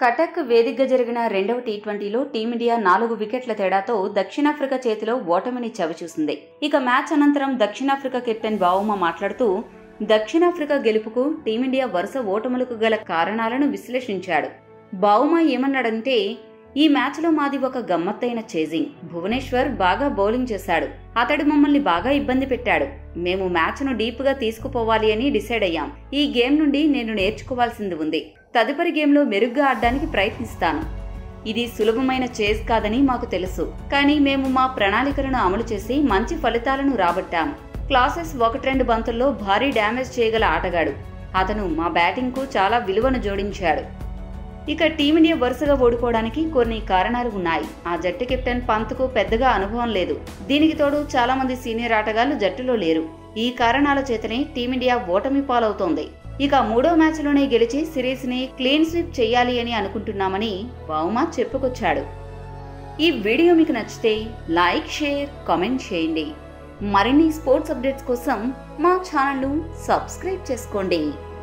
కటక్ వేదికగా జరిగిన రెండవ టీ ట్వంటీలో టీమిండియా నాలుగు వికెట్ల తేడాతో దక్షిణాఫ్రికా చేతిలో ఓటమిని చవిచూసింది ఇక మ్యాచ్ అనంతరం దక్షిణాఫ్రికా కెప్టెన్ బావుమా మాట్లాడుతూ దక్షిణాఫ్రికా గెలుపుకు టీమిండియా వరుస ఓటములకు గల కారణాలను విశ్లేషించాడు బావుమా ఏమన్నాడంటే ఈ మ్యాచ్లో మాది ఒక గమ్మత్తైన చేజింగ్ భువనేశ్వర్ బాగా బౌలింగ్ చేశాడు అతడు మమ్మల్ని బాగా ఇబ్బంది పెట్టాడు మేము మ్యాచ్ను డీప్గా తీసుకుపోవాలి అని డిసైడ్ అయ్యాం ఈ గేమ్ నుండి నేను నేర్చుకోవాల్సింది ఉంది తదుపరి గేమ్లో మెరుగ్గా ఆడడానికి ప్రయత్నిస్తాను ఇది సులభమైన చేజ్ కాదని మాకు తెలుసు కానీ మేము మా ప్రణాళికలను అమలు చేసి మంచి ఫలితాలను రాబట్టాం క్లాసెస్ ఒకటి రెండు బంతుల్లో భారీ డ్యామేజ్ చేయగల ఆటగాడు అతను మా బ్యాటింగ్కు చాలా విలువను జోడించాడు ఇక టీమిండియా వరుసగా ఓడిపోవడానికి కొన్ని కారణాలు ఉన్నాయి ఆ జట్టు కెప్టెన్ పంత్కు పెద్దగా అనుభవం లేదు దీనికి తోడు చాలా మంది సీనియర్ ఆటగాళ్లు జట్టులో లేరు ఈ కారణాల చేతనే టీమిండియా ఓటమి పాలవుతోంది ఇక మూడో మ్యాచ్లోనే గెలిచి సిరీస్ ని క్లీన్ స్వీప్ చేయాలి అని అనుకుంటున్నామని బౌమా చెప్పుకొచ్చాడు ఈ వీడియో మీకు నచ్చితే లైక్ షేర్ కామెంట్ చేయండి మరిన్ని స్పోర్ట్స్ అప్డేట్స్ కోసం మా ఛానల్ను సబ్స్క్రైబ్ చేసుకోండి